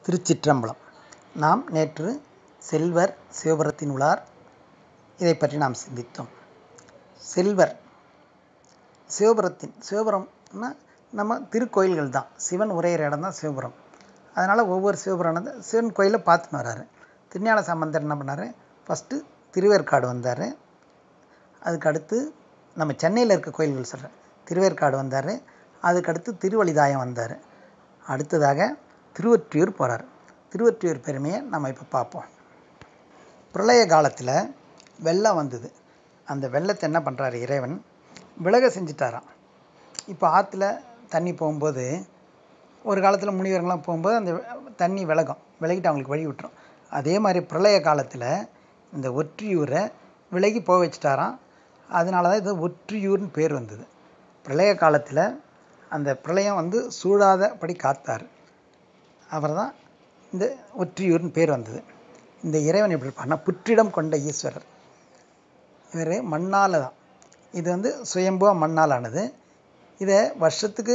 திருச்சிற்றம்பலம் நாம் நேற்று செல்வர் சிவபுரத்தின் உலார் இதை பற்றி நாம் சிந்தித்தோம் செல்வர் சிவபுரத்தின் சிவபுரம்னா நம்ம திருக்கோயில்கள் தான் சிவன் உரையிற இடம் தான் சிவபுரம் அதனால் ஒவ்வொரு சிவபுரம் சிவன் கோயிலை பார்த்துன்னு வர்றாரு திருஞான சம்பந்தர் என்ன பண்ணார் ஃபஸ்ட்டு திருவேற்காடு வந்தார் அதுக்கு அடுத்து நம்ம சென்னையில் இருக்க கோயில்கள் சொல்கிறேன் திருவேற்காடு வந்தார் அதுக்கடுத்து திருவழிதாயம் வந்தார் அடுத்ததாக திருவொற்றியூர் போகிறார் திருவொற்றியூர் பெருமையை நம்ம இப்போ பார்ப்போம் பிரளய காலத்தில் வெள்ளம் வந்தது அந்த வெள்ளத்தை என்ன பண்ணுறாரு இறைவன் விலக செஞ்சிட்டாராம் இப்போ ஆற்றுல தண்ணி போகும்போது ஒரு காலத்தில் முனிவர்கள்லாம் போகும்போது அந்த தண்ணி விலகும் விலகிட்டு அவங்களுக்கு வழி விட்டுரும் அதே மாதிரி பிரளய காலத்தில் இந்த ஒற்றியூரை விலகி போக வச்சுட்டாராம் அதனால தான் இது ஒற்றியூர்னு பேர் வந்தது பிரளய காலத்தில் அந்த பிரளயம் வந்து சூழாதபடி காத்தார் அவர் தான் இந்த ஒற்றியூர்னு பேர் வந்தது இந்த இறைவன் எப்படி இருப்பார்னா புற்றிடம் கொண்ட ஈஸ்வரர் இவர் மண்ணால் தான் இது வந்து சுயம்புவாக மண்ணால் ஆனது இதை வருஷத்துக்கு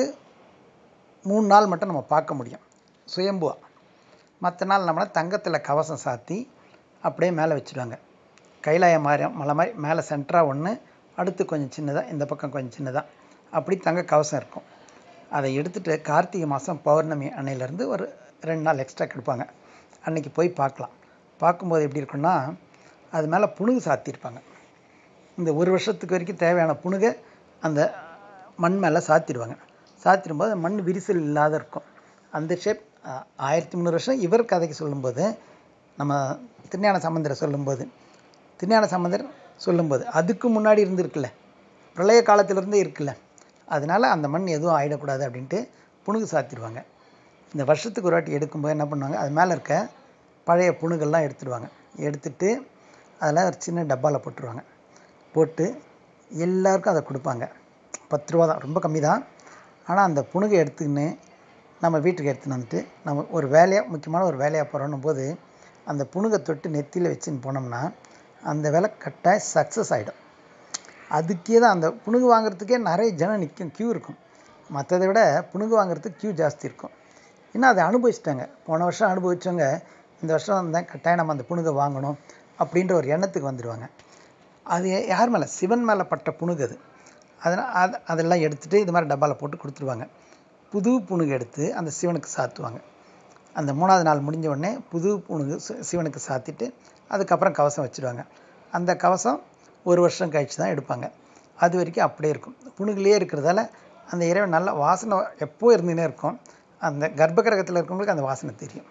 மூணு நாள் மட்டும் நம்ம பார்க்க முடியும் சுயம்புவா மற்ற நாள் நம்மளை தங்கத்தில் கவசம் சாத்தி அப்படியே மேலே வச்சுருவாங்க கைலாய மாதிரி மலை மாதிரி மேலே சென்டராக ஒன்று அடுத்து கொஞ்சம் சின்னதாக இந்த பக்கம் கொஞ்சம் சின்னதாக அப்படி தங்க கவசம் இருக்கும் அதை எடுத்துகிட்டு கார்த்திகை மாதம் பௌர்ணமி அன்னையிலேருந்து ஒரு ரெண்டு நாள் எக்ஸ்ட்ரா கெடுப்பாங்க அன்னைக்கு போய் பார்க்கலாம் பார்க்கும்போது எப்படி இருக்குன்னா அது மேலே புணுகு சாத்தியிருப்பாங்க இந்த ஒரு வருஷத்துக்கு வரைக்கும் தேவையான புணுகை அந்த மண் மேலே சாத்திடுவாங்க சாத்திடும்போது மண் விரிசல் இல்லாத இருக்கும் அந்த ஷேப் ஆயிரத்தி முந்நூறு வருஷம் இவர் கதைக்கு சொல்லும்போது நம்ம திருஞான சம்பந்தரை சொல்லும்போது திருஞான சம்பந்தர் சொல்லும்போது அதுக்கு முன்னாடி இருந்திருக்குல்ல பிரளய காலத்திலிருந்தே இருக்குல்ல அதனால் அந்த மண் எதுவும் ஆகிடக்கூடாது அப்படின்ட்டு புணுகு சாத்திடுவாங்க இந்த வருஷத்துக்கு ஒரு வாட்டி எடுக்கும்போது என்ன பண்ணுவாங்க அது மேலே இருக்க பழைய புணுகெல்லாம் எடுத்துடுவாங்க எடுத்துட்டு அதில் ஒரு சின்ன டப்பாவில் போட்டுருவாங்க போட்டு எல்லாருக்கும் அதை கொடுப்பாங்க பத்து ரூபா தான் ரொம்ப கம்மி தான் ஆனால் அந்த புணுகை எடுத்துக்கின்னு நம்ம வீட்டுக்கு எடுத்துன்னு வந்துட்டு நம்ம ஒரு வேலையாக முக்கியமான ஒரு வேலையாக போகிறோன்னும் போது அந்த புணுகை தொட்டு நெத்தியில் வச்சுன்னு போனோம்னா அந்த வேலை கட்டாயம் சக்ஸஸ் ஆகிடும் அதுக்கே தான் அந்த புணுகு வாங்குறதுக்கே நிறைய ஜனம் நிற்கும் க்யூ இருக்கும் மற்றதை விட புணுகு வாங்குறதுக்கு க்யூ ஜாஸ்தி இருக்கும் இன்னும் அதை அனுபவிச்சிட்டாங்க போன வருஷம் அனுபவிச்சவங்க இந்த வருஷம் வந்தால் கட்டாயம் நம்ம அந்த புணுகை வாங்கணும் அப்படின்ற ஒரு எண்ணத்துக்கு வந்துடுவாங்க அது யார் மேலே சிவன் மேலே பட்ட புணுகு அது அதனால் அது அதெல்லாம் எடுத்துகிட்டு இது மாதிரி டப்பாவில் போட்டு கொடுத்துருவாங்க புது புணுகு எடுத்து அந்த சிவனுக்கு சாத்துவாங்க அந்த மூணாவது நாள் முடிஞ்ச உடனே புது புணுகு சிவனுக்கு சாத்திட்டு அதுக்கப்புறம் கவசம் வச்சுருவாங்க அந்த கவசம் ஒரு வருஷம் கழித்து தான் எடுப்பாங்க அது வரைக்கும் அப்படியே இருக்கும் புணுகுலேயே இருக்கிறதால அந்த இறைவன் நல்ல வாசனை எப்போ இருந்துகிட்டே இருக்கும் அந்த கர்ப்பகிரகத்தில் இருக்கவங்களுக்கு அந்த வாசனை தெரியும்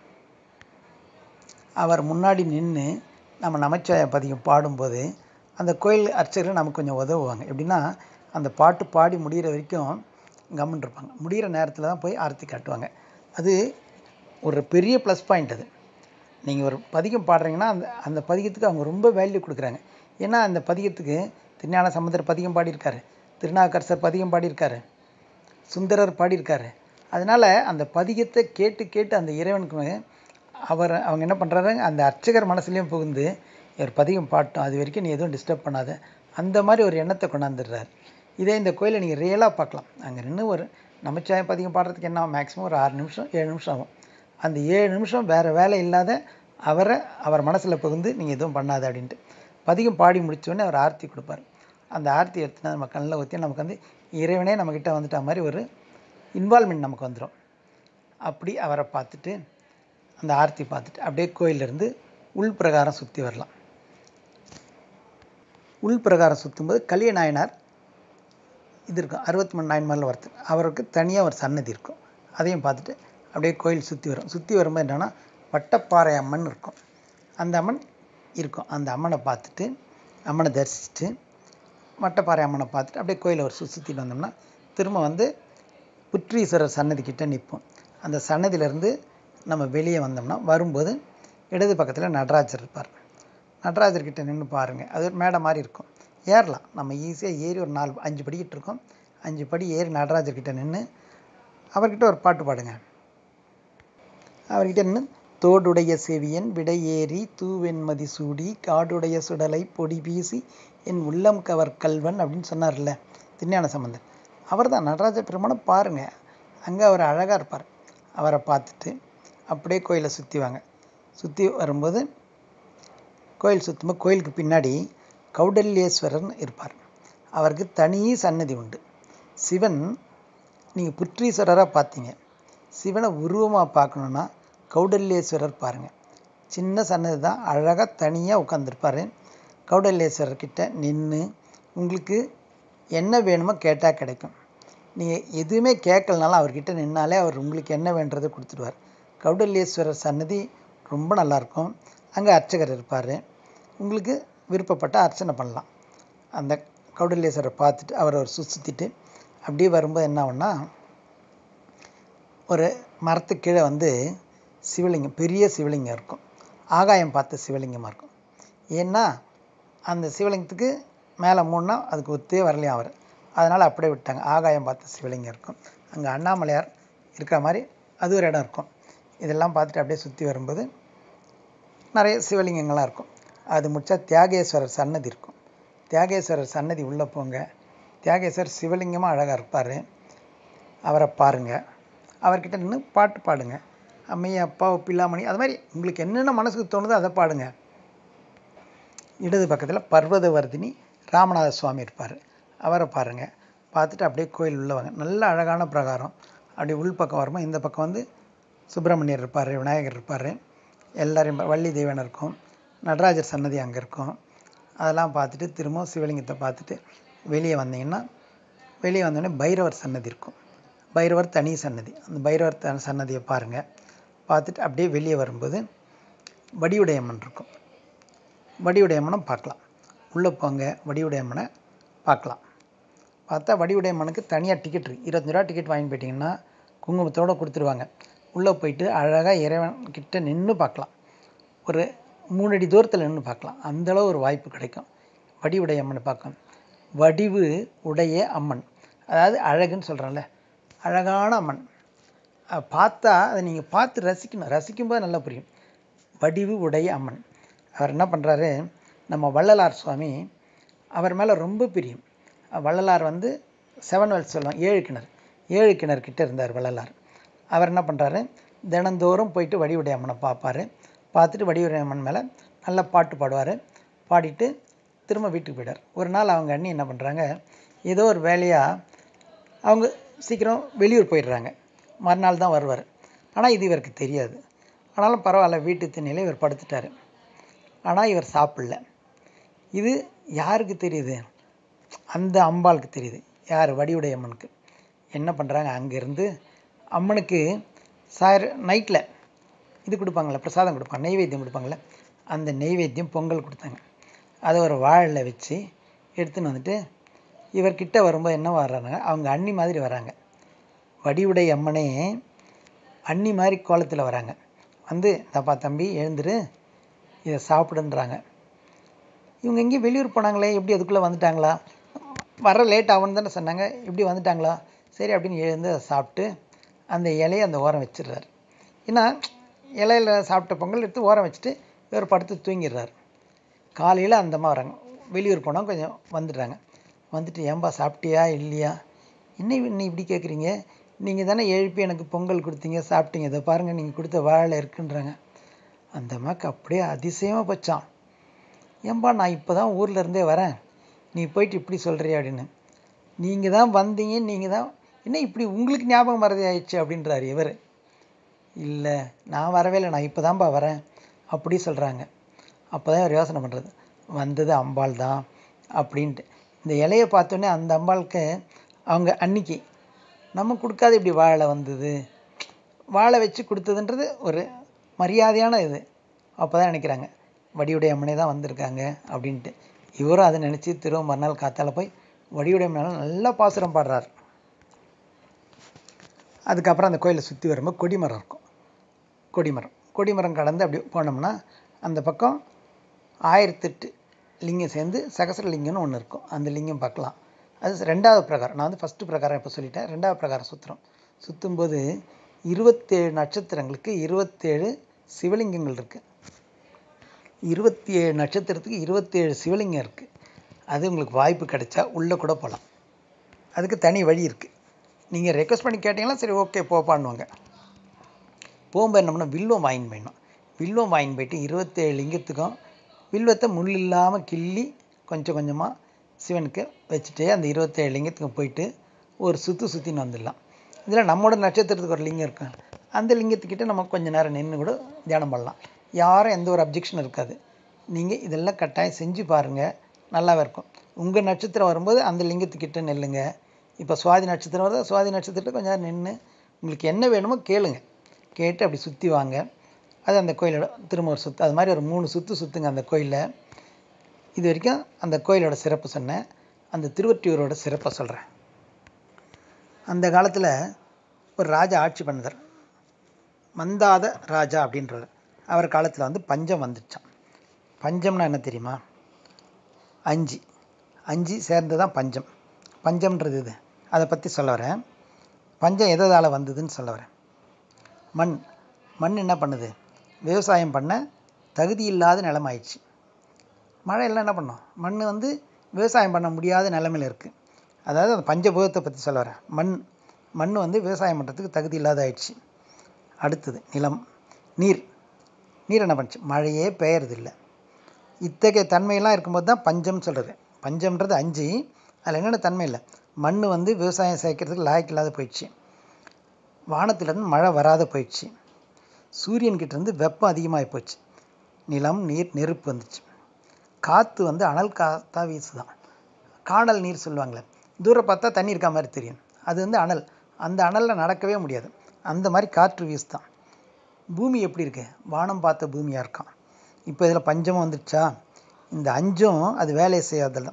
அவர் முன்னாடி நின்று நம்ம நமச்சிவாய பதிகம் பாடும்போது அந்த கோயில் அர்ச்சகர்கள் நமக்கு கொஞ்சம் உதவுவாங்க எப்படின்னா அந்த பாட்டு பாடி முடிகிற வரைக்கும் கம்முன்னு இருப்பாங்க முடிகிற நேரத்தில் தான் போய் ஆரத்தி காட்டுவாங்க அது ஒரு பெரிய ப்ளஸ் பாயிண்ட் அது நீங்கள் ஒரு பதிகம் பாடுறீங்கன்னா அந்த அந்த பதிகத்துக்கு அவங்க ரொம்ப வேல்யூ கொடுக்குறாங்க ஏன்னா அந்த பதிகத்துக்கு திருஞான சமுதர் பதிகம் பாடியிருக்காரு திருநாக்கரசர் பதிகம் பாடியிருக்காரு சுந்தரர் பாடியிருக்காரு அதனால் அந்த பதிகத்தை கேட்டு கேட்டு அந்த இறைவனுக்கு அவர் அவங்க என்ன பண்ணுறாரு அந்த அர்ச்சகர் மனசுலேயும் புகுந்து இவர் பதிகம் பாட்டும் அது வரைக்கும் நீ எதுவும் டிஸ்டர்ப் பண்ணாத அந்த மாதிரி ஒரு எண்ணத்தை கொண்டாந்துடுறாரு இதே இந்த கோயிலை நீங்கள் ரியலாக பார்க்கலாம் அங்கே நின்று ஒரு நமச்சிவாய பதிகம் பாடுறதுக்கு என்ன மேக்ஸிமம் ஒரு ஆறு நிமிஷம் ஏழு நிமிஷம் ஆகும் அந்த ஏழு நிமிஷம் வேறு வேலை இல்லாத அவரை அவர் மனசில் புகுந்து நீங்கள் எதுவும் பண்ணாத அப்படின்ட்டு பதிகம் பாடி முடித்தோடனே அவர் ஆர்த்தி கொடுப்பார் அந்த ஆர்த்தி எடுத்துனா நம்ம கண்ணில் ஊற்றி நமக்கு வந்து இறைவனே நம்மக்கிட்ட வந்துட்ட மாதிரி ஒரு இன்வால்மெண்ட் நமக்கு வந்துடும் அப்படி அவரை பார்த்துட்டு அந்த ஆர்த்தி பார்த்துட்டு அப்படியே கோயிலேருந்து உள் பிரகாரம் சுற்றி வரலாம் உள் பிரகாரம் சுற்றும்போது கலிய நாயனார் இது இருக்கும் அறுபத்தி மூணு நாயன்மாரில் ஒருத்தர் அவருக்கு தனியாக ஒரு சன்னதி இருக்கும் அதையும் பார்த்துட்டு அப்படியே கோயில் சுற்றி வரும் சுற்றி வரும்போது என்னென்னா வட்டப்பாறை அம்மன் இருக்கும் அந்த அம்மன் இருக்கும் அந்த அம்மனை பார்த்துட்டு அம்மனை தரிசிச்சுட்டு வட்டப்பாறை அம்மனை பார்த்துட்டு அப்படியே கோயிலை ஒரு சுற்றி சுற்றிட்டு வந்தோம்னா திரும்ப வந்து புற்றீஸ்வரர் சன்னதி கிட்டே நிற்போம் அந்த சன்னதியிலேருந்து நம்ம வெளியே வந்தோம்னா வரும்போது இடது பக்கத்தில் நடராஜர் இருப்பார் நடராஜர்கிட்ட நின்று பாருங்கள் அது ஒரு மேடை மாதிரி இருக்கும் ஏறலாம் நம்ம ஈஸியாக ஏறி ஒரு நாலு அஞ்சு படிக்கிட்டு இருக்கோம் அஞ்சு படி ஏறி நடராஜர்கிட்ட நின்று அவர்கிட்ட ஒரு பாட்டு பாடுங்க அவர்கிட்ட நின்று தோடுடைய செவியன் விடை ஏறி தூவெண்மதி சூடி காடுடைய சுடலை பொடி வீசி என் உள்ளம் கவர் கல்வன் அப்படின்னு சொன்னார்ல திருஞான சம்பந்தர் அவர் தான் நடராஜ பெருமானை பாருங்கள் அங்கே அவர் அழகாக இருப்பார் அவரை பார்த்துட்டு அப்படியே கோயிலை சுற்றி வாங்க சுற்றி வரும்போது கோயில் சுற்றும்போது கோயிலுக்கு பின்னாடி கௌடல்யேஸ்வரர்னு இருப்பார் அவருக்கு தனி சன்னதி உண்டு சிவன் நீங்கள் புற்றீஸ்வரராக பார்த்தீங்க சிவனை உருவமாக பார்க்கணுன்னா கௌடல்யேஸ்வரர் பாருங்கள் சின்ன சன்னதி தான் அழகாக தனியாக உட்காந்துருப்பார் கௌடல்யேஸ்வரர் கிட்ட நின்று உங்களுக்கு என்ன வேணுமோ கேட்டால் கிடைக்கும் நீங்கள் எதுவுமே கேட்கலனாலும் அவர்கிட்ட நின்னாலே அவர் உங்களுக்கு என்ன வேண்டதை கொடுத்துடுவார் கௌடல்யேஸ்வரர் சன்னதி ரொம்ப நல்லாயிருக்கும் அங்கே அர்ச்சகர் இருப்பார் உங்களுக்கு விருப்பப்பட்ட அர்ச்சனை பண்ணலாம் அந்த கௌடல்யேஸ்வரரை பார்த்துட்டு அவரை ஒரு சுற்றிட்டு அப்படியே வரும்போது என்ன ஆகும்னா ஒரு மரத்துக்கு கீழே வந்து சிவலிங்கம் பெரிய சிவலிங்கம் இருக்கும் ஆகாயம் பார்த்த சிவலிங்கமாக இருக்கும் ஏன்னா அந்த சிவலிங்கத்துக்கு மேலே மூணுனா அதுக்கு ஒத்தே வரலையும் அவர் அதனால் அப்படியே விட்டாங்க ஆகாயம் பார்த்த சிவலிங்கம் இருக்கும் அங்கே அண்ணாமலையார் இருக்கிற மாதிரி அது ஒரு இடம் இருக்கும் இதெல்லாம் பார்த்துட்டு அப்படியே சுற்றி வரும்போது நிறைய சிவலிங்கங்கள்லாம் இருக்கும் அது முடிச்சா தியாகேஸ்வரர் சன்னதி இருக்கும் தியாகேஸ்வரர் சன்னதி உள்ளே போங்க தியாகேஸ்வரர் சிவலிங்கமாக அழகாக இருப்பார் அவரை பாருங்கள் அவர்கிட்ட நின்று பாட்டு பாடுங்க அம்மையா அப்பா பில்லாமணி அது மாதிரி உங்களுக்கு என்னென்ன மனசுக்கு தோணுதோ அதை பாடுங்க இடது பக்கத்தில் பர்வதவர்தினி ராமநாத சுவாமி இருப்பார் அவரை பாருங்கள் பார்த்துட்டு அப்படியே கோயில் உள்ள வாங்க நல்ல அழகான பிரகாரம் அப்படி உள் பக்கம் வரும்போது இந்த பக்கம் வந்து சுப்பிரமணியர் இருப்பார் விநாயகர் இருப்பார் எல்லாரையும் பா- வள்ளி தெய்வன் இருக்கும் நடராஜர் சன்னதி அங்கே இருக்கும் அதெல்லாம் பார்த்துட்டு திரும்ப சிவலிங்கத்தை பார்த்துட்டு வெளியே வந்தீங்கன்னா வெளியே வந்தோடனே பைரவர் சன்னதி இருக்கும் பைரவர் தனி சன்னதி அந்த பைரவர் த சன்னதியை பாருங்கள் பார்த்துட்டு அப்படியே வெளியே வரும்போது வடிவுடையம்மன் இருக்கும் வடிவுடையம்மனும் பார்க்கலாம் உள்ளே போங்க வடிவுடையம்மனை பார்க்கலாம் பார்த்தா வடிவுடையம்மனுக்கு தனியாக டிக்கெட் இருக்குது இருபத்தஞ்சு ரூபா டிக்கெட் வாங்கி போயிட்டீங்கன்னா குங்குமத்தோடு கொடுத்துருவாங்க உள்ளே போயிட்டு அழகாக இறைவன் கிட்ட நின்று பார்க்கலாம் ஒரு மூணு அடி தூரத்தில் நின்று பார்க்கலாம் அந்தளவு ஒரு வாய்ப்பு கிடைக்கும் வடிவுடைய அம்மனை பார்க்கணும் வடிவு உடைய அம்மன் அதாவது அழகுன்னு சொல்கிறோம்ல அழகான அம்மன் அஹ் பார்த்தா அதை நீங்கள் பார்த்து ரசிக்கணும் ரசிக்கும்போது நல்லா புரியும் வடிவு உடைய அம்மன் அவர் என்ன பண்ணுறாரு நம்ம வள்ளலார் சுவாமி அவர் மேலே ரொம்ப பிரியம் வள்ளலார் வந்து செவன் வெல்ஸ் சொல்லுவாங்க ஏழு கிணறு ஏழு கிணறு கிட்ட இருந்தார் வள்ளலார் அவர் என்ன பண்ணுறாரு தினந்தோறும் போயிட்டு வடிவுடைய அம்மனை பார்ப்பாரு பார்த்துட்டு வடிவுடைய அம்மன் மேலே நல்லா பாட்டு பாடுவார் பாடிட்டு திரும்ப வீட்டுக்கு போயிடார் ஒரு நாள் அவங்க அண்ணி என்ன பண்ணுறாங்க ஏதோ ஒரு வேலையாக அவங்க சீக்கிரம் வெளியூர் போயிடுறாங்க மறுநாள் தான் வருவார் ஆனால் இது இவருக்கு தெரியாது ஆனாலும் பரவாயில்ல வீட்டு திண்ணையில் இவர் படுத்துட்டார் ஆனால் இவர் சாப்பிடல இது யாருக்கு தெரியுது அந்த அம்பாளுக்கு தெரியுது யார் வடிவுடைய அம்மனுக்கு என்ன பண்ணுறாங்க அங்கேருந்து அம்மனுக்கு சாயர் நைட்டில் இது கொடுப்பாங்கள்ல பிரசாதம் கொடுப்பாங்க நெய்வேத்தியம் கொடுப்பாங்கள்ல அந்த நெய்வேத்தியம் பொங்கல் கொடுத்தாங்க அதை ஒரு வாழையில் வச்சு எடுத்துன்னு வந்துட்டு இவர்கிட்ட வரும்போது என்ன வர்றாங்க அவங்க அண்ணி மாதிரி வராங்க வடிவுடை அம்மனே அண்ணி மாதிரி கோலத்தில் வராங்க வந்து தப்பா தம்பி எழுந்துரு இதை சாப்பிடுன்றாங்க இவங்க எங்கேயும் வெளியூர் போனாங்களே எப்படி அதுக்குள்ளே வந்துட்டாங்களா வர லேட் ஆகும்னு தானே சொன்னாங்க இப்படி வந்துட்டாங்களா சரி அப்படின்னு எழுந்து அதை சாப்பிட்டு அந்த இலையை அந்த ஓரம் வச்சிடுறாரு ஏன்னா இலையில சாப்பிட்ட பொங்கல் எடுத்து ஓரம் வச்சுட்டு இவர் படுத்து தூங்கிடுறாரு காலையில் அந்த அம்மா வராங்க வெளியூர் போனால் கொஞ்சம் வந்துடுறாங்க வந்துட்டு ஏன்பா சாப்பிட்டியா இல்லையா என்ன இன்னும் இப்படி கேட்குறீங்க நீங்கள் தானே எழுப்பி எனக்கு பொங்கல் கொடுத்தீங்க சாப்பிட்டீங்க இதை பாருங்கள் நீங்கள் கொடுத்த வாழை இருக்குன்றாங்க அந்த அம்மாவுக்கு அப்படியே அதிசயமாக போச்சான் ஏன்பா நான் இப்போ தான் ஊரில் இருந்தே வரேன் நீ போயிட்டு இப்படி சொல்கிறியா அப்படின்னு நீங்கள் தான் வந்தீங்க நீங்கள் தான் என்ன இப்படி உங்களுக்கு ஞாபகம் மறதி ஆயிடுச்சு அப்படின்றாரு இவர் இல்லை நான் வரவே இல்லை நான் இப்போ தான்ப்பா வரேன் அப்படி சொல்கிறாங்க அப்போ தான் இவர் யோசனை பண்ணுறது வந்தது அம்பாள் தான் அப்படின்ட்டு இந்த இலையை பார்த்தோன்னே அந்த அம்பாளுக்கு அவங்க அன்னிக்கு நம்ம கொடுக்காத இப்படி வாழை வந்தது வாழை வச்சு கொடுத்ததுன்றது ஒரு மரியாதையான இது அப்போ தான் நினைக்கிறாங்க வடிவுடைய அம்மனே தான் வந்திருக்காங்க அப்படின்ட்டு இவரும் அதை நினச்சி திரும்ப மறுநாள் காத்தால போய் வடிவுடைய அம்மனால நல்லா பாசுரம் பாடுறார் அதுக்கப்புறம் அந்த கோயிலை சுற்றி வரும்போது கொடிமரம் இருக்கும் கொடிமரம் கொடிமரம் கடந்து அப்படி போனோம்னா அந்த பக்கம் ஆயிரத்தெட்டு லிங்கம் சேர்ந்து சகசர லிங்கம்னு ஒன்று இருக்கும் அந்த லிங்கம் பார்க்கலாம் அது ரெண்டாவது பிரகாரம் நான் வந்து ஃபஸ்ட்டு பிரகாரம் இப்போ சொல்லிட்டேன் ரெண்டாவது பிரகாரம் சுற்றுறோம் சுற்றும்போது இருபத்தேழு நட்சத்திரங்களுக்கு இருபத்தேழு சிவலிங்கங்கள் இருக்குது இருபத்தி ஏழு நட்சத்திரத்துக்கு இருபத்தேழு சிவலிங்கம் இருக்குது அது உங்களுக்கு வாய்ப்பு கிடைச்சா உள்ளே கூட போகலாம் அதுக்கு தனி வழி இருக்குது நீங்கள் ரெக்வஸ்ட் பண்ணி கேட்டிங்கன்னா சரி ஓகே போப்பான்னுவாங்க போகும்போது என்ன பண்ணோம் வில்வம் வாங்கின்னு போயிடணும் வில்வம் வாங்கின்னு போயிட்டு இருபத்தேழு லிங்கத்துக்கும் வில்வத்தை முள் இல்லாமல் கிள்ளி கொஞ்சம் கொஞ்சமாக சிவனுக்கு வச்சுட்டு அந்த இருபத்தேழு லிங்கத்துக்கும் போயிட்டு ஒரு சுற்று சுற்றின்னு வந்துடலாம் இதில் நம்மளோட நட்சத்திரத்துக்கு ஒரு லிங்கம் இருக்கும் அந்த லிங்கத்துக்கிட்ட நம்ம கொஞ்ச நேரம் நின்று கூட தியானம் பண்ணலாம் யாரும் எந்த ஒரு அப்ஜெக்ஷன் இருக்காது நீங்கள் இதெல்லாம் கட்டாயம் செஞ்சு பாருங்கள் நல்லாவே இருக்கும் உங்கள் நட்சத்திரம் வரும்போது அந்த லிங்கத்துக்கிட்ட நில்லுங்க இப்போ சுவாதி நட்சத்திரம் வருது சுவாதி நட்சத்திரத்தை கொஞ்சம் நேரம் நின்று உங்களுக்கு என்ன வேணுமோ கேளுங்க கேட்டு அப்படி சுற்றி வாங்க அது அந்த கோயிலோட திரும்ப ஒரு சுற்று அது மாதிரி ஒரு மூணு சுற்று சுற்றுங்க அந்த கோயிலில் இது வரைக்கும் அந்த கோயிலோட சிறப்பு சொன்னேன் அந்த திருவொற்றியூரோட சிறப்பை சொல்கிறேன் அந்த காலத்தில் ஒரு ராஜா ஆட்சி பண்ணுதார் மந்தாத ராஜா அப்படின்றவர் அவர் காலத்தில் வந்து பஞ்சம் வந்துச்சான் பஞ்சம்னா என்ன தெரியுமா அஞ்சு அஞ்சு சேர்ந்து தான் பஞ்சம் பஞ்சம்ன்றது இது அதை பற்றி சொல்ல வரேன் பஞ்சம் எதால் வந்ததுன்னு சொல்ல வரேன் மண் மண் என்ன பண்ணுது விவசாயம் பண்ண தகுதி இல்லாத நிலம் ஆயிடுச்சு மழையெல்லாம் என்ன பண்ணோம் மண் வந்து விவசாயம் பண்ண முடியாத நிலமையில் இருக்குது அதாவது அந்த பஞ்சபூதத்தை பற்றி சொல்ல வரேன் மண் மண் வந்து விவசாயம் பண்ணுறதுக்கு தகுதி இல்லாத ஆயிடுச்சு அடுத்தது நிலம் நீர் நீர் என்ன பண்ணுச்சு மழையே பெயறதில்லை இத்தகைய தன்மையெல்லாம் இருக்கும்போது தான் பஞ்சம்னு சொல்கிறது பஞ்சம்ன்றது அஞ்சு அதில் என்னென்ன தன்மை இல்லை மண் வந்து விவசாயம் சேர்க்கறதுக்கு லாய்க்கு இல்லாத போயிடுச்சு வானத்திலேருந்து மழை வராத போயிடுச்சு சூரியன்கிட்ட இருந்து வெப்பம் அதிகமாகி போச்சு நிலம் நீர் நெருப்பு வந்துச்சு காற்று வந்து அனல் காற்றா வீசுதான் காணல் நீர் சொல்லுவாங்களே தூரம் பார்த்தா தண்ணி இருக்க மாதிரி தெரியும் அது வந்து அனல் அந்த அனலில் நடக்கவே முடியாது அந்த மாதிரி காற்று வீசுதான் பூமி எப்படி இருக்கு வானம் பார்த்த பூமியாக இருக்கான் இப்போ இதில் பஞ்சமும் வந்துடுச்சா இந்த அஞ்சும் அது வேலையை செய்யாதல்ல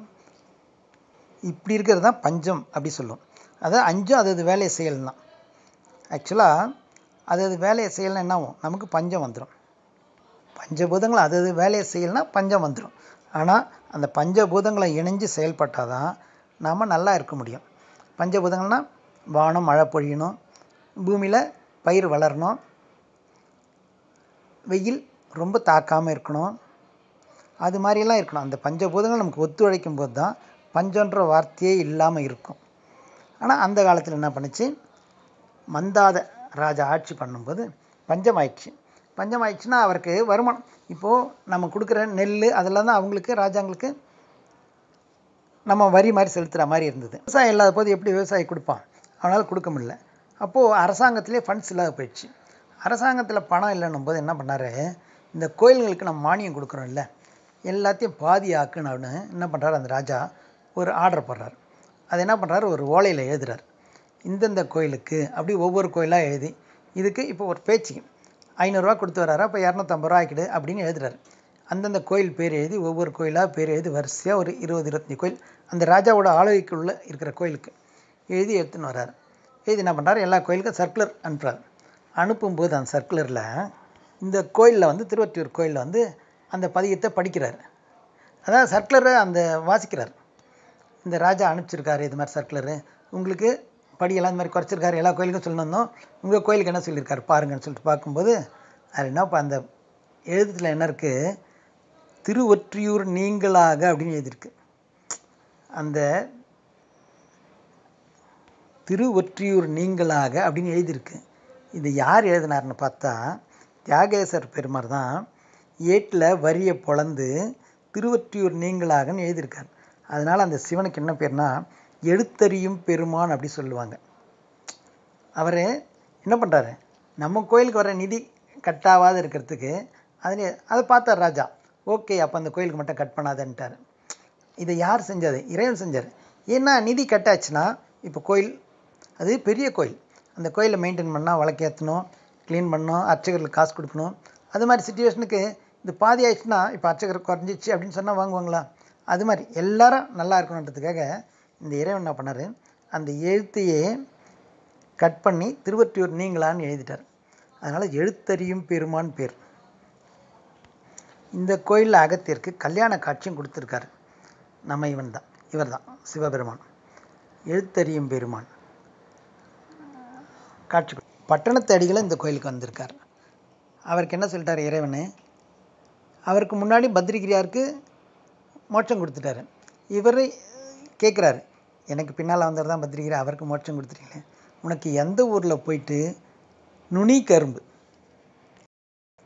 இப்படி இருக்கிறது தான் பஞ்சம் அப்படி சொல்லுவோம் அதாவது அஞ்சும் அது அது வேலையை செய்யலாம் ஆக்சுவலாக அது அது வேலையை செய்யலைன்னா என்ன ஆகும் நமக்கு பஞ்சம் வந்துடும் பஞ்சபூதங்கள் அது அது வேலையை செய்யலைன்னா பஞ்சம் வந்துடும் ஆனால் அந்த பஞ்சபூதங்களை இணைஞ்சு செயல்பட்டால் தான் நாம் நல்லா இருக்க முடியும் பஞ்சபூதங்கள்னால் வானம் மழை பொழியணும் பூமியில் பயிர் வளரணும் வெயில் ரொம்ப தாக்காமல் இருக்கணும் அது மாதிரியெல்லாம் இருக்கணும் அந்த பஞ்சபூதங்கள் நமக்கு ஒத்துழைக்கும் போது தான் பஞ்சன்ற வார்த்தையே இல்லாமல் இருக்கும் ஆனால் அந்த காலத்தில் என்ன பண்ணுச்சு மந்தாத ராஜா ஆட்சி பண்ணும்போது பஞ்சம் ஆயிடுச்சு பஞ்சம் ஆயிடுச்சுன்னா அவருக்கு வருமானம் இப்போது நம்ம கொடுக்குற நெல் அதெல்லாம் தான் அவங்களுக்கு ராஜாங்களுக்கு நம்ம வரி மாதிரி செலுத்துகிற மாதிரி இருந்தது விவசாயம் இல்லாத போது எப்படி விவசாயி கொடுப்பான் அவனால் கொடுக்க முடியல அப்போது அரசாங்கத்திலே ஃபண்ட்ஸ் இல்லாத போயிடுச்சு அரசாங்கத்தில் பணம் இல்லைன்னும் போது என்ன பண்ணார் இந்த கோயில்களுக்கு நம்ம மானியம் கொடுக்குறோம் இல்லை எல்லாத்தையும் பாதி ஆக்குன்னு என்ன பண்ணுறாரு அந்த ராஜா ஒரு ஆர்டர் போடுறார் அது என்ன பண்ணுறாரு ஒரு ஓலையில் எழுதுறார் இந்தந்த கோயிலுக்கு அப்படி ஒவ்வொரு கோயிலாக எழுதி இதுக்கு இப்போ ஒரு பேச்சுக்கு ஐநூறுரூவா கொடுத்து வர்றாரு அப்போ இரநூத்தம்பது ரூபா ஆக்கிடு அப்படின்னு எழுதுறாரு அந்தந்த கோயில் பேர் எழுதி ஒவ்வொரு கோயிலாக பேர் எழுதி வரிசையாக ஒரு இருபது இருபத்தஞ்சி கோயில் அந்த ராஜாவோட ஆளுகைக்குள்ளே இருக்கிற கோயிலுக்கு எழுதி எடுத்துன்னு வர்றாரு எழுதி என்ன பண்ணுறாரு எல்லா கோயிலுக்கும் சர்க்குலர் அனுப்புறாரு அனுப்பும்போது அந்த சர்க்குலரில் இந்த கோயிலில் வந்து திருவற்றியூர் கோயிலில் வந்து அந்த பதியத்தை படிக்கிறார் அதாவது சர்க்குலரை அந்த வாசிக்கிறார் இந்த ராஜா அனுப்பிச்சிருக்காரு இது மாதிரி சர்க்குலரு உங்களுக்கு படியெல்லாம் இந்த மாதிரி குறைச்சிருக்காரு எல்லா கோயிலுக்கும் சொல்லணும் உங்கள் கோயிலுக்கு என்ன சொல்லியிருக்காரு பாருங்கன்னு சொல்லிட்டு பார்க்கும்போது அது என்ன இப்போ அந்த எழுத்துல என்ன இருக்குது திருவொற்றியூர் நீங்களாக அப்படின்னு எழுதியிருக்கு அந்த திருவொற்றியூர் நீங்களாக அப்படின்னு எழுதியிருக்கு இது யார் எழுதினார்னு பார்த்தா தியாகேசர் பெருமார் தான் ஏட்டில் வரியை பொழந்து திருவொற்றியூர் நீங்களாகன்னு எழுதியிருக்கார் அதனால் அந்த சிவனுக்கு என்ன பேர்னா எழுத்தறியும் பெருமான் அப்படி சொல்லுவாங்க அவர் என்ன பண்ணுறாரு நம்ம கோயிலுக்கு வர நிதி கட்டாவாத இருக்கிறதுக்கு அதில் அதை பார்த்தார் ராஜா ஓகே அப்போ அந்த கோயிலுக்கு மட்டும் கட் பண்ணாதன்ட்டார் இதை யார் செஞ்சது இறைவன் செஞ்சார் ஏன்னா நிதி கட்டாச்சுன்னா இப்போ கோயில் அது பெரிய கோயில் அந்த கோயிலை மெயின்டைன் பண்ணால் வழக்கேற்றணும் க்ளீன் பண்ணணும் அர்ச்சகர்களுக்கு காசு கொடுக்கணும் அது மாதிரி சுச்சுவேஷனுக்கு இது பாதி ஆயிடுச்சுன்னா இப்போ அர்ச்சகர் குறைஞ்சிச்சு அப்படின்னு சொன்னால் வாங்குவாங்களா அது மாதிரி எல்லாரும் நல்லா இருக்கணுன்றதுக்காக இந்த இறைவன் என்ன பண்ணார் அந்த எழுத்தையே கட் பண்ணி திருவற்றியூர் நீங்களான்னு எழுதிட்டார் அதனால் எழுத்தறியும் பெருமான் பேர் இந்த கோயிலில் அகத்தியருக்கு கல்யாண காட்சியும் கொடுத்துருக்காரு நம்ம இவன் தான் இவர் தான் சிவபெருமான் எழுத்தறியும் பெருமான் காட்சி பட்டணத்து அடிகளை இந்த கோயிலுக்கு வந்திருக்கார் அவருக்கு என்ன சொல்லிட்டார் இறைவன் அவருக்கு முன்னாடி பத்ரிகிரியாருக்கு மோட்சம் கொடுத்துட்டாரு இவர் கேட்குறாரு எனக்கு பின்னால் வந்தவர் தான் பத்ரிகிரி அவருக்கு மோட்சம் கொடுத்துட்டீங்களே உனக்கு எந்த ஊரில் போயிட்டு நுனி கரும்பு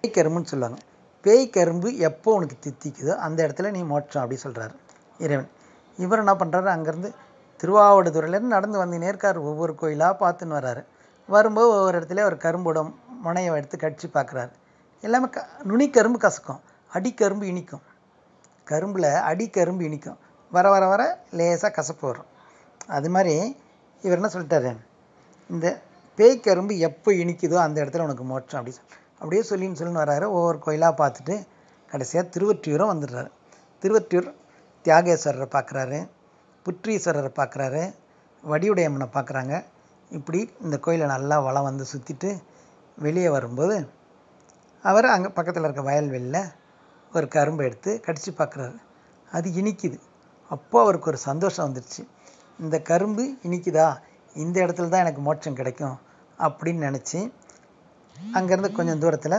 பேய் கரும்புன்னு சொல்லுவாங்க பேய் கரும்பு எப்போ உனக்கு தித்திக்குதோ அந்த இடத்துல நீ மோட்சம் அப்படி சொல்கிறாரு இறைவன் இவர் என்ன பண்ணுறாரு அங்கேருந்து திருவாவடுதுறையிலேருந்து நடந்து வந்து இருக்கார் ஒவ்வொரு கோயிலாக பார்த்துன்னு வர்றாரு வரும்போது ஒவ்வொரு இடத்துல ஒரு கரும்போட முனையை எடுத்து கடிச்சு பார்க்குறாரு எல்லாமே க நுனி கரும்பு கசக்கும் அடிக்கரும்பு இனிக்கும் கரும்பில் அடிக்கரும்பு இனிக்கும் வர வர வர லேசாக கசப்பு வரும் அது மாதிரி இவர் என்ன சொல்லிட்டாரு இந்த பேய் கரும்பு எப்போ இனிக்குதோ அந்த இடத்துல உனக்கு மோட்சம் அப்படி சொல் அப்படியே சொல்லின்னு சொல்லின்னு வர்றாரு ஒவ்வொரு கோயிலாக பார்த்துட்டு கடைசியாக திருவொற்றியூரும் வந்துடுறாரு திருவொற்றியூர் தியாகேஸ்வரரை பார்க்குறாரு புற்றீஸ்வரரை பார்க்குறாரு வடிவுடையம்மனை பார்க்குறாங்க இப்படி இந்த கோயிலை நல்லா வளம் வந்து சுற்றிட்டு வெளியே வரும்போது அவர் அங்கே பக்கத்தில் இருக்க வயல்வெளியில் ஒரு கரும்பை எடுத்து கடிச்சு பார்க்குறாரு அது இனிக்குது அப்போ அவருக்கு ஒரு சந்தோஷம் வந்துடுச்சு இந்த கரும்பு இனிக்குதா இந்த இடத்துல தான் எனக்கு மோட்சம் கிடைக்கும் அப்படின்னு நினச்சி அங்கேருந்து கொஞ்சம் தூரத்தில்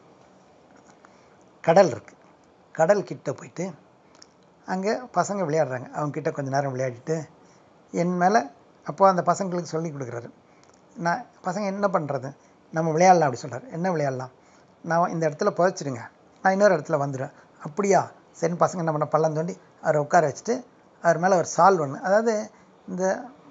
கடல் இருக்குது கடல் கிட்ட போயிட்டு அங்கே பசங்க விளையாடுறாங்க அவங்க கிட்ட கொஞ்ச நேரம் விளையாடிட்டு என் மேலே அப்போ அந்த பசங்களுக்கு சொல்லி கொடுக்குறாரு நான் பசங்க என்ன பண்ணுறது நம்ம விளையாடலாம் அப்படி சொல்கிறார் என்ன விளையாடலாம் நான் இந்த இடத்துல புதைச்சிடுங்க நான் இன்னொரு இடத்துல வந்துடுவேன் அப்படியா சரி பசங்க என்ன பண்ண பள்ளம் தோண்டி அவரை உட்கார வச்சுட்டு அவர் மேலே ஒரு சால் ஒன்று அதாவது இந்த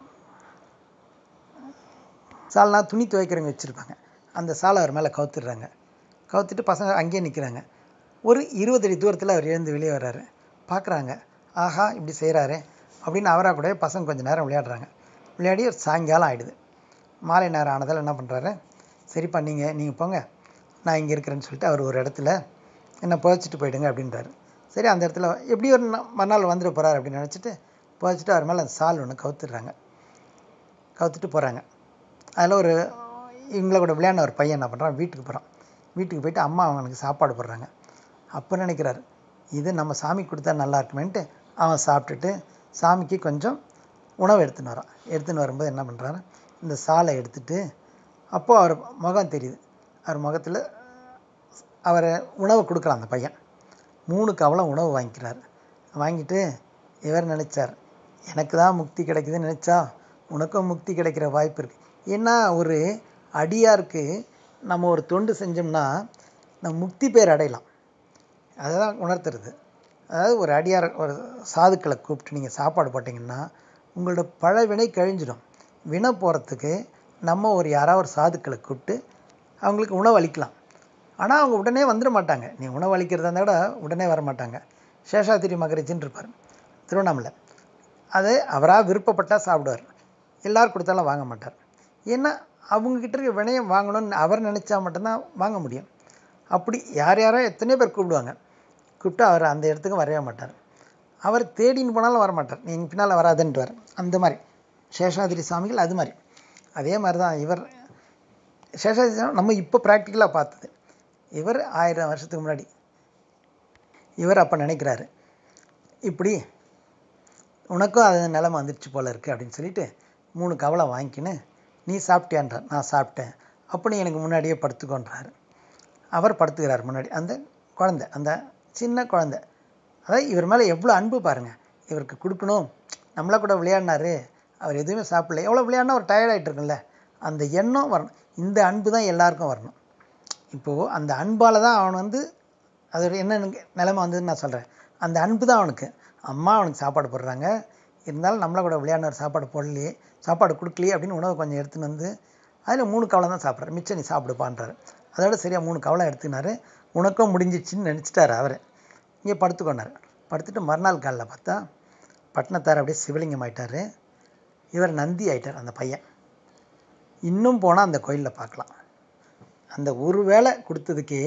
சால்னா துணி துவைக்கிறவங்க வச்சுருப்பாங்க அந்த சாலை அவர் மேலே கவுத்துடுறாங்க கவுத்துட்டு பசங்க அங்கேயே நிற்கிறாங்க ஒரு இருபது அடி தூரத்தில் அவர் எழுந்து வெளியே வர்றாரு பார்க்குறாங்க ஆஹா இப்படி செய்கிறாரு அப்படின்னு அவராக கூட பசங்க கொஞ்சம் நேரம் விளையாடுறாங்க விளையாடி ஒரு சாயங்காலம் ஆகிடுது மாலை நேரம் ஆனதால் என்ன பண்ணுறாரு சரிப்பா நீங்கள் நீங்கள் போங்க நான் இங்கே இருக்கிறேன்னு சொல்லிட்டு அவர் ஒரு இடத்துல என்னை புதைச்சிட்டு போயிடுங்க அப்படின்றாரு சரி அந்த இடத்துல எப்படி ஒரு நா- மறுநாள் வந்துட போகிறார் அப்படின்னு நினச்சிட்டு புதைச்சிட்டு அவர் மேலே அந்த சால் ஒன்று கவுத்துடுறாங்க கவுத்துட்டு போகிறாங்க அதில் ஒரு இவங்கள கூட விளையாடின ஒரு பையன் என்ன பண்ணுறான் வீட்டுக்கு போகிறான் வீட்டுக்கு போயிட்டு அம்மா அவனுக்கு சாப்பாடு போடுறாங்க அப்போ நினைக்கிறாரு இது நம்ம சாமி கொடுத்தா நல்லா இருக்குமேன்ட்டு அவன் சாப்பிட்டுட்டு சாமிக்கு கொஞ்சம் உணவு எடுத்துன்னு வரான் எடுத்துன்னு வரும்போது என்ன பண்ணுறாரு இந்த சாலை எடுத்துட்டு அப்போது அவர் முகம் தெரியுது அவர் முகத்தில் அவரை உணவு கொடுக்குறான் அந்த பையன் மூணு கவலம் உணவு வாங்கிக்கிறார் வாங்கிட்டு இவர் நினைச்சார் எனக்கு தான் முக்தி கிடைக்குதுன்னு நினச்சா உனக்கும் முக்தி கிடைக்கிற வாய்ப்பு இருக்குது ஏன்னா ஒரு அடியாருக்கு நம்ம ஒரு தொண்டு செஞ்சோம்னா நம்ம முக்தி பேர் அடையலாம் அதுதான் உணர்த்துறது அதாவது ஒரு அடியார் ஒரு சாதுக்களை கூப்பிட்டு நீங்கள் சாப்பாடு போட்டிங்கன்னா உங்களோட பழ வினை கழிஞ்சிடும் வினை போகிறதுக்கு நம்ம ஒரு யாராவது ஒரு சாதுக்களை கூப்பிட்டு அவங்களுக்கு உணவு அளிக்கலாம் ஆனால் அவங்க உடனே வந்துட மாட்டாங்க நீ உணவு அளிக்கிறதா இருந்தால் கூட உடனே வர மாட்டாங்க சேஷாத்திரி மகரிஜின்னு இருப்பார் திருவண்ணாமலை அது அவராக விருப்பப்பட்டால் சாப்பிடுவார் எல்லாரும் கொடுத்தாலும் வாங்க மாட்டார் ஏன்னா அவங்கக்கிட்ட இருக்க வினயம் வாங்கணும்னு அவர் நினச்சா மட்டும்தான் வாங்க முடியும் அப்படி யார் யாரோ எத்தனையோ பேர் கூப்பிடுவாங்க கூப்பிட்டு அவர் அந்த இடத்துக்கு வரவே மாட்டார் அவர் தேடின்னு போனாலும் வர மாட்டார் நீங்கள் பின்னால் வராதுன்றார் அந்த மாதிரி சேஷாதிரி சாமிகள் அது மாதிரி அதே மாதிரி தான் இவர் சேஷாதிரி சாமி நம்ம இப்போ ப்ராக்டிக்கலாக பார்த்தது இவர் ஆயிரம் வருஷத்துக்கு முன்னாடி இவர் அப்போ நினைக்கிறாரு இப்படி உனக்கும் அது நிலைமை வந்துடுச்சு போல இருக்குது அப்படின்னு சொல்லிட்டு மூணு கவலை வாங்கிக்கின்னு நீ சாப்பிட்டியான்றார் நான் சாப்பிட்டேன் அப்போ நீ எனக்கு முன்னாடியே படுத்துக்கோன்றாரு அவர் படுத்துக்கிறார் முன்னாடி அந்த குழந்தை அந்த சின்ன குழந்தை அதாவது இவர் மேலே எவ்வளோ அன்பு பாருங்கள் இவருக்கு கொடுக்கணும் நம்மளை கூட விளையாடினாரு அவர் எதுவுமே சாப்பிடல எவ்வளோ விளையாடினா ஒரு டயர்ட் ஆகிட்டு இருக்குல்ல அந்த எண்ணம் வரணும் இந்த அன்பு தான் எல்லாருக்கும் வரணும் இப்போது அந்த அன்பால் தான் அவன் வந்து அது என்ன நிலைமை வந்ததுன்னு நான் சொல்கிறேன் அந்த அன்பு தான் அவனுக்கு அம்மா அவனுக்கு சாப்பாடு போடுறாங்க இருந்தாலும் நம்மளை கூட விளையாடினார் சாப்பாடு போடலையே சாப்பாடு கொடுக்கலையே அப்படின்னு உணவு கொஞ்சம் எடுத்துன்னு வந்து அதில் மூணு கவலை தான் சாப்பிட்றாரு மிச்சம் நீ சாப்பிடுப்பான்றாரு அதோட சரியாக மூணு கவலை எடுத்துனாரு உனக்கும் முடிஞ்சிச்சுன்னு நினச்சிட்டாரு அவர் இங்கே படுத்துக்கொண்டார் படுத்துட்டு மறுநாள் காலைல பார்த்தா பட்டினத்தார் அப்படியே சிவலிங்கம் ஆயிட்டார் இவர் நந்தி ஆயிட்டார் அந்த பையன் இன்னும் போனால் அந்த கோயிலில் பார்க்கலாம் அந்த ஒரு வேளை கொடுத்ததுக்கே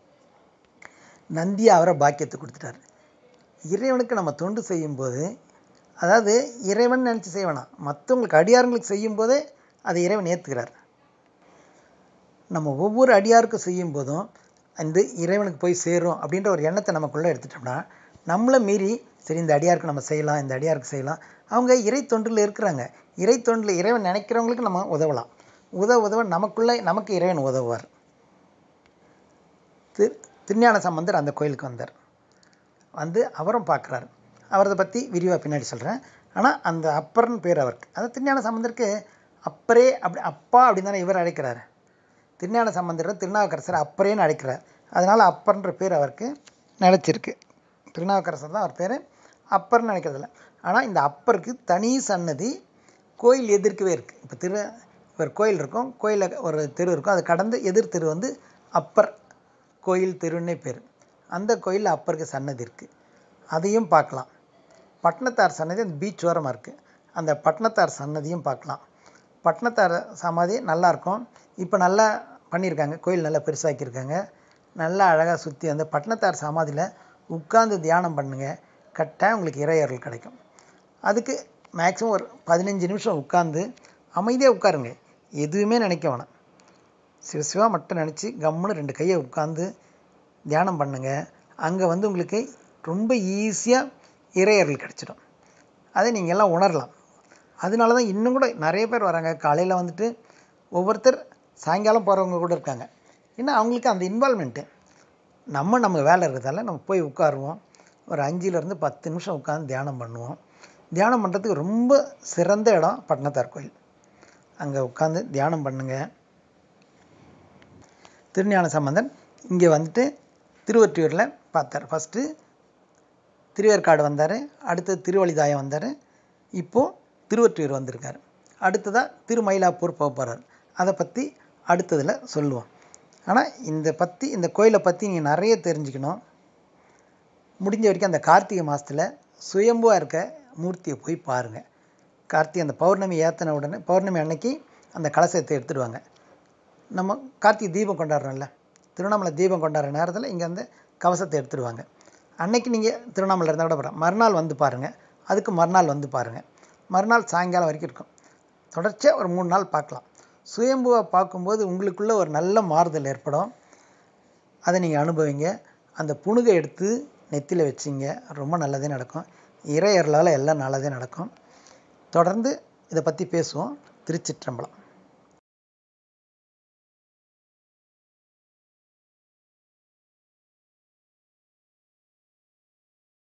நந்தி அவரை பாக்கியத்தை கொடுத்துட்டாரு இறைவனுக்கு நம்ம தொண்டு செய்யும்போது அதாவது இறைவன் நினச்சி செய்வேணாம் மற்றவங்களுக்கு அடியார்களுக்கு செய்யும்போதே அதை இறைவன் ஏற்றுக்கிறார் நம்ம ஒவ்வொரு அடியாருக்கும் செய்யும் போதும் அந்த இறைவனுக்கு போய் சேரும் அப்படின்ற ஒரு எண்ணத்தை நமக்குள்ளே எடுத்துட்டோம்னா நம்மளை மீறி சரி இந்த அடியாருக்கு நம்ம செய்யலாம் இந்த அடியாருக்கு செய்யலாம் அவங்க இறை தொண்டில் இருக்கிறாங்க இறை தொண்டில் இறைவன் நினைக்கிறவங்களுக்கு நம்ம உதவலாம் உதவ உதவ நமக்குள்ளே நமக்கு இறைவன் உதவுவார் திரு திருஞான சம்பந்தர் அந்த கோயிலுக்கு வந்தார் வந்து அவரும் பார்க்குறாரு அவரதை பற்றி விரிவாக பின்னாடி சொல்கிறேன் ஆனால் அந்த அப்பர்னு பேர் அவருக்கு அதாவது திருஞான சம்பந்தருக்கு அப்பரே அப்படி அப்பா அப்படின்னு தானே இவர் அழைக்கிறாரு திருஞான சம்பந்தர் திருநாவுக்கரசர் அப்பரேன்னு அழைக்கிறார் அதனால் அப்பர்ன்ற பேர் அவருக்கு நிலச்சிருக்கு திருநாவுக்கரசர் தான் அவர் பேர் அப்பர்னு நினைக்கிறதில்ல ஆனால் இந்த அப்பருக்கு தனி சன்னதி கோயில் எதிர்க்கவே இருக்குது இப்போ திரு ஒரு கோயில் இருக்கும் கோயிலில் ஒரு தெரு இருக்கும் அதை கடந்து எதிர் தெரு வந்து அப்பர் கோயில் தெருன்னே பேர் அந்த கோயிலில் அப்பருக்கு சன்னதி இருக்குது அதையும் பார்க்கலாம் பட்னத்தார் சன்னதி அந்த பீச் ஓரமாக இருக்குது அந்த பட்னத்தார் சன்னதியும் பார்க்கலாம் பட்னத்தார் சமாதி நல்லாயிருக்கும் இப்போ நல்லா பண்ணியிருக்காங்க கோயில் நல்லா பெருசாக்கியிருக்காங்க நல்லா அழகாக சுற்றி அந்த பட்னத்தார் சமாதியில் உட்கார்ந்து தியானம் பண்ணுங்கள் கட்டாயம் உங்களுக்கு இறையர்கள் கிடைக்கும் அதுக்கு மேக்ஸிமம் ஒரு பதினஞ்சு நிமிஷம் உட்காந்து அமைதியாக உட்காருங்க எதுவுமே நினைக்க வேணாம் சிவ சிவா மட்டும் நினச்சி கம்முன்னு ரெண்டு கையை உட்காந்து தியானம் பண்ணுங்க அங்கே வந்து உங்களுக்கு ரொம்ப ஈஸியாக இறையர்கள் கிடச்சிடும் அதை நீங்கள் எல்லாம் உணரலாம் அதனால தான் இன்னும் கூட நிறைய பேர் வராங்க காலையில் வந்துட்டு ஒவ்வொருத்தர் சாயங்காலம் போகிறவங்க கூட இருக்காங்க ஏன்னா அவங்களுக்கு அந்த இன்வால்மெண்ட்டு நம்ம நம்ம வேலை இருக்கிறதால நம்ம போய் உட்காருவோம் ஒரு அஞ்சுலேருந்து பத்து நிமிஷம் உட்காந்து தியானம் பண்ணுவோம் தியானம் பண்ணுறதுக்கு ரொம்ப சிறந்த இடம் பட்னத்தார் கோயில் அங்கே உட்காந்து தியானம் பண்ணுங்க திருஞான சம்பந்தன் இங்கே வந்துட்டு திருவொற்றியூரில் பார்த்தார் ஃபஸ்ட்டு திருவேற்காடு வந்தார் அடுத்தது திருவழிதாயம் வந்தார் இப்போது திருவொற்றியூர் வந்திருக்காரு அடுத்ததாக திருமயிலாப்பூர் போக போகிறார் அதை பற்றி அடுத்ததில் சொல்லுவோம் ஆனால் இந்த பற்றி இந்த கோயிலை பற்றி நீங்கள் நிறைய தெரிஞ்சுக்கணும் முடிஞ்ச வரைக்கும் அந்த கார்த்திகை மாதத்தில் சுயம்புவாக இருக்க மூர்த்தியை போய் பாருங்கள் கார்த்திகை அந்த பௌர்ணமி ஏற்றின உடனே பௌர்ணமி அன்னைக்கு அந்த கலசத்தை எடுத்துடுவாங்க நம்ம கார்த்திகை தீபம் கொண்டாடுறோம்ல திருவண்ணாமலை தீபம் கொண்டாடுற நேரத்தில் இங்கே வந்து கவசத்தை எடுத்துடுவாங்க அன்னைக்கு நீங்கள் திருவண்ணாமலை இருந்தால் கூட பரவாயில்ல மறுநாள் வந்து பாருங்கள் அதுக்கு மறுநாள் வந்து பாருங்கள் மறுநாள் சாயங்காலம் வரைக்கும் இருக்கும் தொடர்ச்சியாக ஒரு மூணு நாள் பார்க்கலாம் சுயம்புவை பார்க்கும்போது உங்களுக்குள்ள ஒரு நல்ல மாறுதல் ஏற்படும் அதை நீங்கள் அனுபவிங்க அந்த புணுகை எடுத்து நெத்தியில் வச்சிங்க ரொம்ப நல்லதே நடக்கும் இறையர்களால் எல்லாம் நல்லதே நடக்கும் தொடர்ந்து இதை பற்றி பேசுவோம் திருச்சிற்றம்பலம்